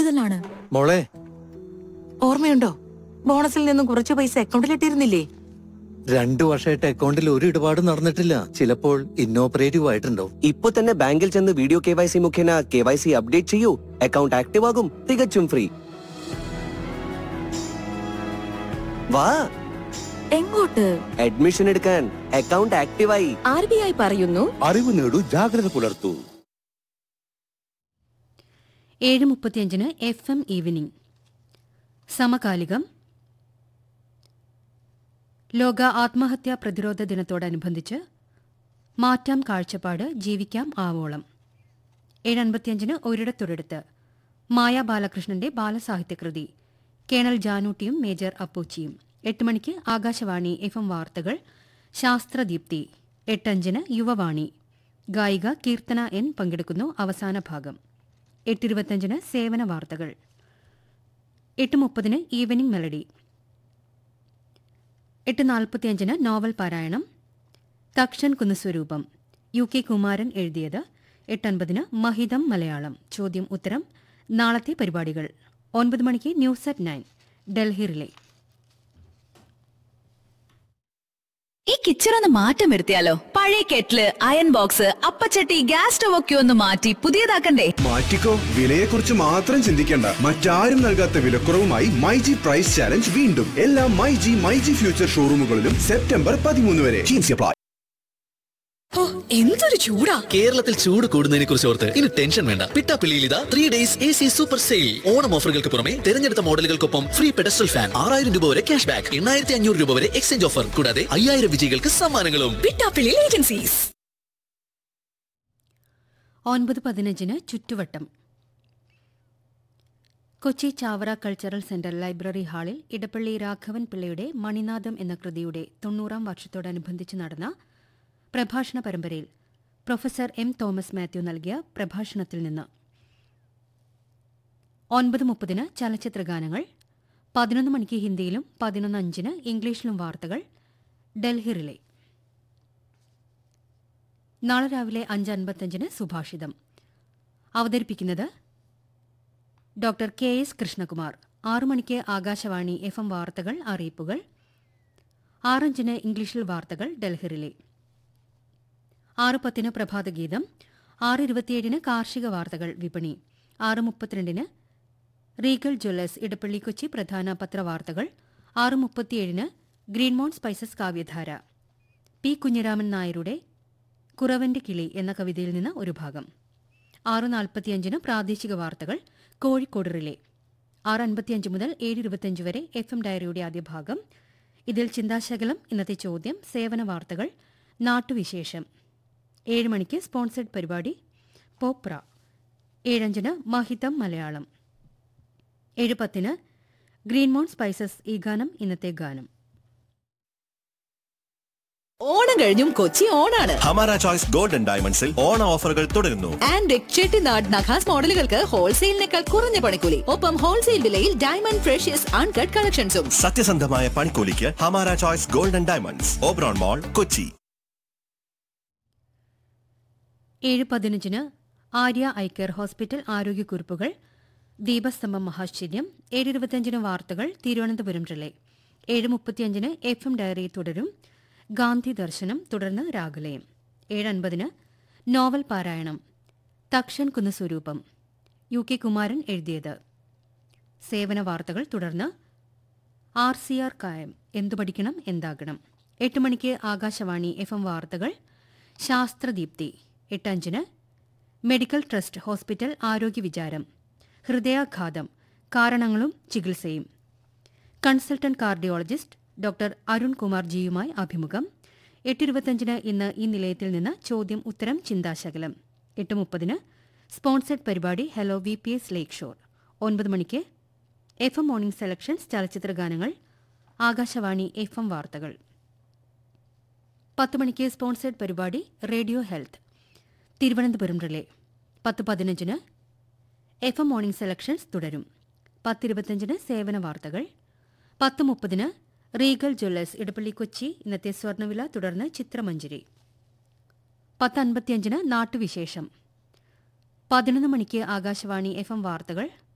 കൂടുതലാണ് മോളെ ഓർമ്മയുണ്ടോ ബോണസിൽ നിന്നും കുറച്ച് പൈസ അക്കൗണ്ടിലിട്ടിരുന്നില്ലേ രണ്ടു വർഷമായിട്ട് അക്കൗണ്ടിൽ ഒരു ഇടപാടും നടന്നിട്ടില്ല ചിലപ്പോൾ ഇന്നോപ്പറേറ്റീവ് ആയിട്ടുണ്ടാവും ഇപ്പൊ തന്നെ ബാങ്കിൽ ചെന്ന് വീഡിയോ കെ വൈ സി മുഖേന കെ വൈ സി അപ്ഡേറ്റ് ചെയ്യൂ അക്കൗണ്ട് ആക്റ്റീവ് ആകും തികച്ചും ഫ്രീ വാ എങ്ങോട്ട് അഡ്മിഷൻ എടുക്കാൻ അക്കൗണ്ട് ആക്റ്റീവായി ആർ ബി ഐ പറയുന്നു അറിവ് നേടൂ ജാഗ്രത പുലർത്തൂ ഏഴ് മുപ്പത്തിയഞ്ചിന് എഫ് എം ഈവനിംഗ് സമകാലികം ലോക ആത്മഹത്യാ പ്രതിരോധ ദിനത്തോടനുബന്ധിച്ച് മാറ്റാം കാഴ്ചപ്പാട് ജീവിക്കാം ആവോളം ഏഴ് അൻപത്തിയഞ്ചിന് ഒരിടത്തൊരിടത്ത് മായ ബാലകൃഷ്ണന്റെ ബാലസാഹിത്യകൃതി കേണൽ ജാനൂട്ടിയും മേജർ അപ്പൂച്ചിയും എട്ട് മണിക്ക് ആകാശവാണി എഫ് എം വാർത്തകൾ ശാസ്ത്രദീപ്തി എട്ടഞ്ചിന് യുവവാണി ഗായിക കീർത്തന എൻ പങ്കെടുക്കുന്നു അവസാന ഭാഗം എട്ടിരുപത്തഞ്ചിന് സേവന വാർത്തകൾ എട്ട് മുപ്പതിന് ഈവനിംഗ് മെലഡി എട്ട് നാൽപ്പത്തിയഞ്ചിന് നോവൽ പാരായണം തക്ഷൻ കുന്നസ്വരൂപം യു കെ കുമാരൻ എഴുതിയത് എട്ടൻപതിന് മഹിതം മലയാളം ചോദ്യം ഉത്തരം നാളത്തെ പരിപാടികൾ ഒൻപത് മണിക്ക് news at nine Delhi relay ഈ കിച്ചൺ ഒന്ന് മാറ്റം വരുത്തിയാലോ പഴയ കെറ്റില് അയൺ ബോക്സ് അപ്പച്ചട്ടി ഗ്യാസ് സ്റ്റവ് ഒക്കെ ഒന്ന് മാറ്റി പുതിയതാക്കണ്ടേ മാറ്റിക്കോ വിലയെക്കുറിച്ച് മാത്രം ചിന്തിക്കേണ്ട മറ്റാരും നൽകാത്ത വിലക്കുറവുമായി മൈജി പ്രൈസ് ചാലഞ്ച് വീണ്ടും എല്ലാ മൈജി മൈജി ഫ്യൂച്ചർ ഷോറൂമുകളിലും സെപ്റ്റംബർ പതിമൂന്ന് വരെ Jeans apply. എന്തൊരു ചൂടാ കേരളത്തിൽ ചൂട് കൂടുന്നതിനെ കുറിച്ച് ഓർത്ത് ഇനി ടെൻഷൻ വേണ്ട പിട്ടാപ്പിള്ളിയിൽ ഇതാ three days A C super sale Onam ഓഫറുകൾക്ക് പുറമെ തിരഞ്ഞെടുത്ത മോഡലുകൾക്കൊപ്പം ഫ്രീ പെഡസ്റ്റൽ ഫാൻ ആറായിരം രൂപ വരെ ക്യാഷ് ബാക്ക് എണ്ണായിരത്തി അഞ്ഞൂറ് രൂപ വരെ എക്സ്ചേഞ്ച് ഓഫർ കൂടാതെ അയ്യായിരം വിജയികൾക്ക് സമ്മാനങ്ങളും പിട്ടാപ്പിള്ളി ഏജൻസീസ് ഒൻപത് പതിനഞ്ചിന് ചുറ്റുവട്ടം Kochi Chavara cultural centre library ഹാളിൽ ഇടപ്പള്ളി രാഘവൻ പിള്ളയുടെ മണിനാഥം എന്ന കൃതിയുടെ തൊണ്ണൂറാം വർഷത്തോടനുബന്ധിച്ച് നടന്ന പ്രഭാഷണ പരമ്പരയിൽ പ്രൊഫസർ എം തോമസ് മാത്യു നൽകിയ പ്രഭാഷണത്തിൽ നിന്ന് ഒൻപത് മുപ്പതിന് ചലച്ചിത്ര ഗാനങ്ങൾ പതിനൊന്ന് മണിക്ക് ഹിന്ദിയിലും പതിനൊന്ന് അഞ്ചിന് ഇംഗ്ലീഷിലും വാർത്തകൾ ഡൽഹി റിലേ നാളെ രാവിലെ അഞ്ച് അൻപത്തഞ്ചിന് സുഭാഷിതം അവതരിപ്പിക്കുന്നത് ഡോക്ടർ കെ എസ് കൃഷ്ണകുമാർ ആറു മണിക്ക് ആകാശവാണി എഫ് എം വാർത്തകൾ അറിയിപ്പുകൾ ആറഞ്ചിന് ഇംഗ്ലീഷിൽ വാർത്തകൾ ഡൽഹി റിലേ ആറ് പത്തിന് പ്രഭാതഗീതം ആറ് ഇരുപത്തിയേഴിന് കാർഷിക വാർത്തകൾ വിപണി ആറ് മുപ്പത്തിരണ്ടിന് റീഗൽ ജ്വല്ലേഴ്സ് ഇടപ്പള്ളി കൊച്ചി പ്രധാന പത്രവാർത്തകൾ ആറ് മുപ്പത്തിയേഴിന് ഗ്രീൻമോൺ സ്പൈസസ് കാവ്യധാര പി കുഞ്ഞിരാമൻ നായരുടെ കുറവന്റെ കിളി എന്ന കവിതയിൽ നിന്ന് ഒരു ഭാഗം ആറ് നാൽപ്പത്തിയഞ്ചിന് പ്രാദേശിക വാർത്തകൾ കോഴിക്കോട് റിലേ ആറ് അൻപത്തിയഞ്ച് മുതൽ ഏഴ് ഇരുപത്തിയഞ്ച് വരെ എഫ് എം ഡയറിയുടെ ആദ്യ ഭാഗം ഇതിൽ ചിന്താശകലം ഇന്നത്തെ ചോദ്യം സേവന വാർത്തകൾ നാട്ടുവിശേഷം ഏഴ് മണിക്ക് സ്പോൺസേഡ് പരിപാടി പോപ്ര ഏഴഞ്ചിന് മഹിതം മലയാളം ഏഴ് പത്തിന് ഗ്രീൻമോൺ സ്പൈസസ് ഈ ഗാനം ഇന്നത്തെ ഗാനം ഓണം കഴിഞ്ഞും കൊച്ചി ഓണാണ് ഹമാര ചോയ്സ് ഗോൾഡൻ ഡയമണ്ട്സിൽ ഓണ ഓഫറുകൾ തുടരുന്നു ആൻഡ് ചെട്ടിനാട് നഖാസ് മോഡലുകൾക്ക് ഹോൾസെയിലിനേക്കാൾ കുറഞ്ഞ പണിക്കൂലി ഒപ്പം ഹോൾസെയിൽ വിലയിൽ ഡയമണ്ട് ഫ്രഷ്യസ് അൺകട്ട് കളക്ഷൻസും സത്യസന്ധമായ പണിക്കൂലിക്ക് Hamara choice golden diamonds Oberon mall Kochi ഏഴ് പതിനഞ്ചിന് ആര്യ ഐക്കർ ഹോസ്പിറ്റൽ ആരോഗ്യക്കുറിപ്പുകൾ ദീപസ്തംഭം മഹാശ്ചര്യം ഏഴ് ഇരുപത്തിയഞ്ചിന് വാർത്തകൾ തിരുവനന്തപുരം റിലേ ഏഴ് മുപ്പത്തിയഞ്ചിന് എഫ് എം ഡയറി തുടരും ഗാന്ധി ദർശനം തുടർന്ന് രാഗലയം ഏഴ് അൻപതിന് നോവൽ പാരായണം തക്ഷൻ കുന്നസ്വരൂപം യു കെ കുമാരൻ എഴുതിയത് സേവന വാർത്തകൾ തുടർന്ന് ആർ സി ആർ കായം എന്തു പഠിക്കണം എന്താകണം എട്ട് മണിക്ക് ആകാശവാണി എഫ് എം വാർത്തകൾ ശാസ്ത്രദീപ്തി എട്ടഞ്ചിന് മെഡിക്കൽ ട്രസ്റ്റ് ഹോസ്പിറ്റൽ ആരോഗ്യ വിചാരം ഹൃദയാഘാതം കാരണങ്ങളും ചികിത്സയും consultant cardiologist doctor Arun Kumar ജിയുമായി അഭിമുഖം എട്ടിരുപത്തഞ്ചിന് ഇന്ന് ഈ നിലയത്തിൽ നിന്ന് ചോദ്യം ഉത്തരം ചിന്താശകലം എട്ട് മുപ്പതിന് സ്പോൺസർഡ് പരിപാടി hello V P S lake shore ഒൻപത് മണിക്ക് എഫ് എം മോർണിംഗ് സെലക്ഷൻസ് ചലച്ചിത്ര ഗാനങ്ങൾ ആകാശവാണി എഫ് എം വാർത്തകൾ പത്ത് മണിക്ക് സ്പോൺസേഡ് പരിപാടി റേഡിയോ ഹെൽത്ത് തിരുവനന്തപുരം റിലേ പത്ത് പതിനഞ്ചിന് എഫ് എം മോർണിംഗ് സെലക്ഷൻസ് തുടരും പത്തിരുപത്തഞ്ചിന് സേവന വാർത്തകൾ പത്ത് മുപ്പതിന് റീഗൽ ജ്വല്ലേഴ്സ് ഇടപ്പള്ളി കൊച്ചി ഇന്നത്തെ സ്വർണ്ണവില തുടർന്ന് ചിത്രമഞ്ജരി പത്ത് അൻപത്തിയഞ്ചിന് നാട്ടുവിശേഷം പതിനൊന്ന് മണിക്ക് ആകാശവാണി എഫ് എം വാർത്തകൾ